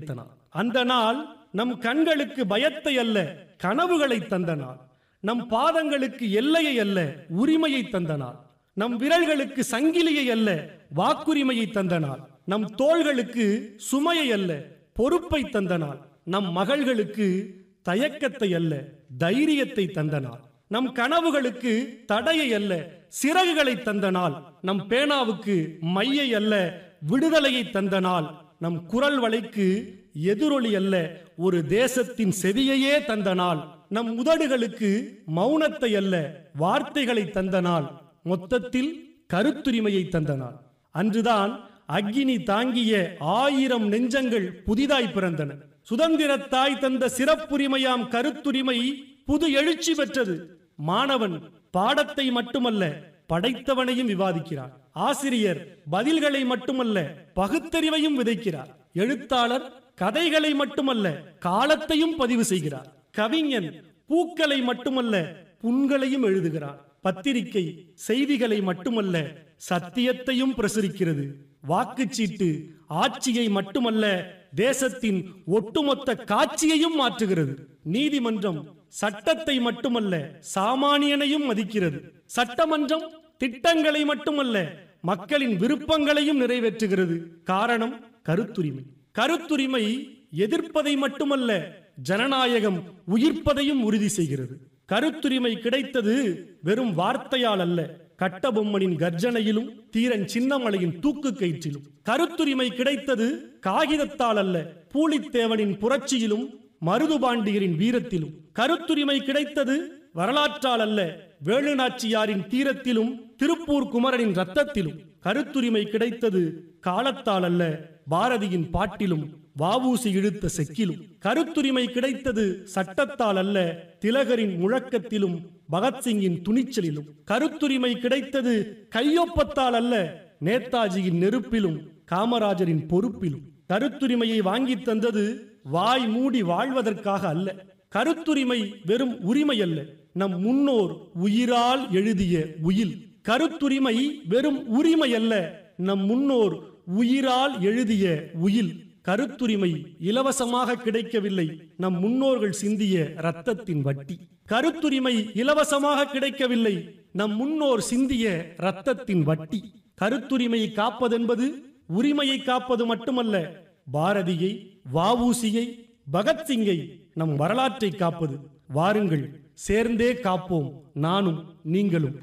கிடைத்த நாள் அந்த நாள் நம் கண்களுக்கு பயத்தை அல்ல கனவுகளை தந்த நாள் நம் பாதங்களுக்கு எல்லையை அல்ல உரிமையை தந்த நாள் நம் விரல்களுக்கு சங்கிலியை அல்ல வாக்குரிமையை தந்த நாள் நம் தோள்களுக்கு சுமையை அல்ல பொறுப்பை தந்த நாள் நம் மகள்களுக்கு தயக்கத்தை அல்ல தைரியத்தை தந்த நாள் நம் கனவுகளுக்கு தடையை அல்ல சிறகுகளை தந்த நாள் நம் பேனாவுக்கு மையை அல்ல விடுதலையை தந்த நாள் நம் குரல் வலைக்கு எதிரொலி அல்ல ஒரு தேசத்தின் செவியையே தந்த நாள் நம் உதடுகளுக்கு மௌனத்தை அல்ல வார்த்தைகளை தந்த நாள் மொத்தத்தில் கருத்துரிமையை தந்த நாள் அன்றுதான் அக்கினி தாங்கிய ஆயிரம் நெஞ்சங்கள் புதிதாய் பிறந்தன சுதந்திரத்தாய் தந்த சிறப்புரிமையாம் கருத்துரிமை புது எழுச்சி பெற்றது மாணவன் பாடத்தை மட்டுமல்ல படைத்தவனையும் விவாதிக்கிறார் ஆசிரியர் பதில்களை மட்டுமல்ல பகுத்தறிவையும் விதைக்கிறார் எழுத்தாளர் கதைகளை மட்டுமல்ல காலத்தையும் பதிவு செய்கிறார் கவிஞன் பூக்களை மட்டுமல்ல புண்களையும் எழுதுகிறார் பத்திரிகை செய்திகளை மட்டுமல்ல சத்தியத்தையும் பிரசுரிக்கிறது வாக்குச்சீட்டு ஆட்சியை மட்டுமல்ல தேசத்தின் ஒட்டுமொத்த காட்சியையும் மாற்றுகிறது நீதிமன்றம் சட்டத்தை மட்டுமல்ல சாமானியனையும் மதிக்கிறது சட்டமன்றம் திட்டங்களை மட்டுமல்ல மக்களின் விருப்பங்களையும் நிறைவேற்றுகிறது காரணம் கருத்துரிமை கருத்துரிமை எதிர்ப்பதை மட்டுமல்ல ஜனநாயகம் உயிர்ப்பதையும் உறுதி செய்கிறது கருத்துரிமை கிடைத்தது வெறும் வார்த்தையால் அல்ல கட்டபொம்மனின் கர்ஜனையிலும் தீரன் சின்னமலையின் தூக்கு கயிற்றிலும் கருத்துரிமை கிடைத்தது காகிதத்தால் அல்ல பூலித்தேவனின் புரட்சியிலும் மருதுபாண்டியரின் வீரத்திலும் கருத்துரிமை கிடைத்தது வரலாற்றால் அல்ல வேலுநாச்சியாரின் தீரத்திலும் திருப்பூர் குமரனின் ரத்தத்திலும் கருத்துரிமை கிடைத்தது காலத்தால் அல்ல பாரதியின் பாட்டிலும் வாவூசி இழுத்த செக்கிலும் கருத்துரிமை கிடைத்தது சட்டத்தால் அல்ல திலகரின் முழக்கத்திலும் பகத்சிங்கின் துணிச்சலிலும் கருத்துரிமை கிடைத்தது கையொப்பத்தால் அல்ல நேதாஜியின் நெருப்பிலும் காமராஜரின் பொறுப்பிலும் கருத்துரிமையை வாங்கி தந்தது வாய் மூடி வாழ்வதற்காக அல்ல கருத்துரிமை வெறும் உரிமை அல்ல நம் முன்னோர் உயிரால் எழுதிய உயில் கருத்துரிமை வெறும் உரிமை அல்ல நம் முன்னோர் உயிரால் எழுதிய உயில் கருத்துரிமை இலவசமாக கிடைக்கவில்லை நம் முன்னோர்கள் சிந்திய ரத்தத்தின் வட்டி கருத்துரிமை இலவசமாக கிடைக்கவில்லை நம் முன்னோர் சிந்திய ரத்தத்தின் வட்டி கருத்துரிமையை காப்பதென்பது உரிமையை காப்பது மட்டுமல்ல பாரதியை வாவூசியை பகத்சிங்கை நம் வரலாற்றை காப்பது வாருங்கள் சேர்ந்தே காப்போம் நானும் நீங்களும்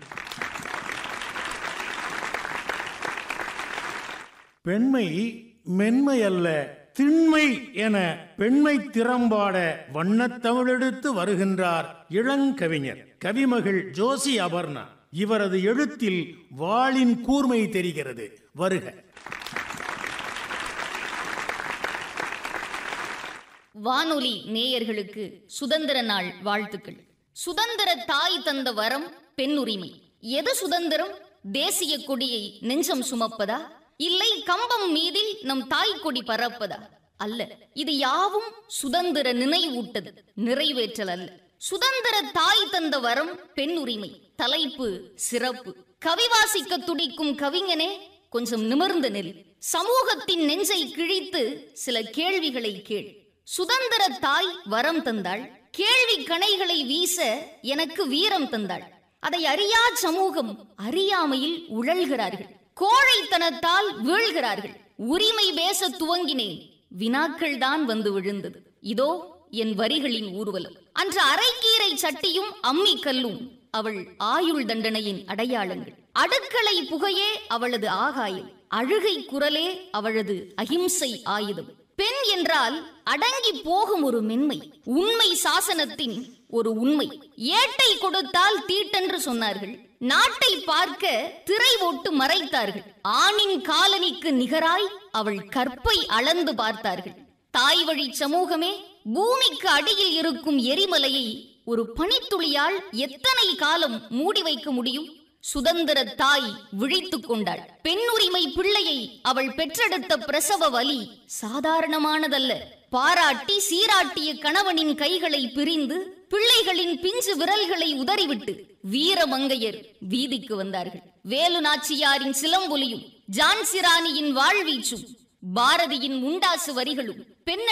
பெண்மை மென்மை அல்ல திண்மை என பெண்மை திறம்பாட வண்ணத்தமிழெடுத்து வருகின்றார் இளங்கவிஞர் கவிமகள் ஜோசி அபர்ணா இவரது எழுத்தில் வாளின் கூர்மை தெரிகிறது வருக வானொலி நேயர்களுக்கு சுதந்திர நாள் வாழ்த்துக்கள் சுதந்திர தாய் தந்த வரம் பெண் உரிமை எது சுதந்திரம் தேசிய கொடியை நெஞ்சம் சுமப்பதா இல்லை கம்பம் மீதில் நம் தாய் கொடி பறப்பதா அல்ல இது யாவும் சுதந்திர நினைவூட்டது நிறைவேற்றல் அல்ல சுதந்திர தாய் தந்த வரம் பெண் உரிமை தலைப்பு சிறப்பு கவிவாசிக்க துடிக்கும் கவிஞனே கொஞ்சம் நிமிர்ந்த நெல் சமூகத்தின் நெஞ்சை கிழித்து சில கேள்விகளை கேள் சுதந்திர தாய் வரம் தந்தாள் கேள்வி கணைகளை வீச எனக்கு வீரம் தந்தாள் அதை அறியா சமூகம் அறியாமையில் உழல்கிறார்கள் கோழைத்தனத்தால் வீழ்கிறார்கள் உரிமை பேச துவங்கினேன் வினாக்கள் தான் வந்து விழுந்தது இதோ என் வரிகளின் ஊர்வலம் அன்று அரைக்கீரை சட்டியும் அம்மி கல்லும் அவள் ஆயுள் தண்டனையின் அடையாளங்கள் அடுக்களை புகையே அவளது ஆகாயம் அழுகை குரலே அவளது அகிம்சை ஆயுதம் பெண் என்றால் அடங்கி போகும் ஒரு மென்மை உண்மை சாசனத்தின் ஒரு உண்மை ஏட்டை கொடுத்தால் தீட்டென்று சொன்னார்கள் நாட்டை பார்க்க திரை ஓட்டு மறைத்தார்கள் ஆணின் காலனிக்கு நிகராய் அவள் கற்பை அளந்து பார்த்தார்கள் தாய் வழி சமூகமே பூமிக்கு அடியில் இருக்கும் எரிமலையை ஒரு பனித்துளியால் எத்தனை காலம் மூடி வைக்க முடியும் சுதந்திர தாய் விழித்துக் கொண்டாள் பெண் உரிமை பிள்ளையை அவள் பெற்றெடுத்த பிரசவ வலி சாதாரணமானதல்ல பாராட்டி சீராட்டிய கணவனின் கைகளை பிரிந்து பிள்ளைகளின் பிஞ்சு விரல்களை உதறிவிட்டு வீரமங்கையர் வீதிக்கு வந்தார்கள் வேலு நாச்சியாரின் சிலம்பொலியும் ஜான்சிராணியின் வாழ்வீச்சும் பாரதியின் முண்டாசு வரிகளும் பெண்ண